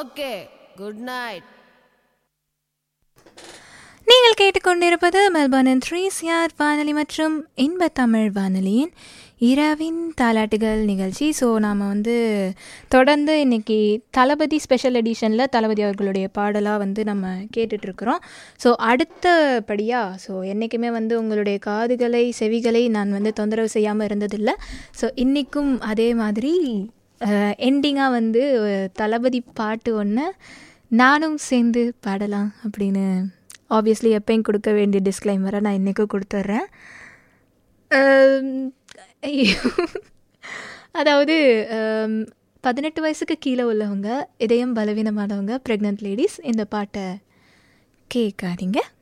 Okay good night நீங்கள் கேட்டுக்கொண்டிருப்பது மெல்பர்னின் three CR வானொலி மற்றும் இன்ப தமிழ் வானொலியின் இரவின் தாலாட்டுகள் நிகழ்ச்சி ஸோ நாம் வந்து தொடர்ந்து இன்னைக்கு தளபதி ஸ்பெஷல் எடிஷனில் தளபதி அவர்களுடைய பாடலாக வந்து நம்ம கேட்டுட்ருக்குறோம் ஸோ அடுத்தபடியாக ஸோ என்றைக்குமே வந்து உங்களுடைய காதுகளை செவிகளை நான் வந்து தொந்தரவு செய்யாமல் இருந்ததில்லை ஸோ இன்றைக்கும் அதே மாதிரி எண்டிங்காக வந்து அஹ், தளபதி பாட்டு ஒன்று நானும் சேர்ந்து பாடலாம் அப்படின்னு ஆப்வியஸ்லி எப்பயும் கொடுக்க வேண்டிய டிஸ்க்ளைமரை நான் இன்றைக்கும் கொடுத்துட்றேன் அம், ஐயோ. அதாவது அம், பதினெட்டு வயசுக்கு கீழே உள்ளவங்க இதயம் பலவீனமானவங்க ப்ரெக்னென்ட் லேடிஸ் இந்த பாட்டை கேட்காதீங்க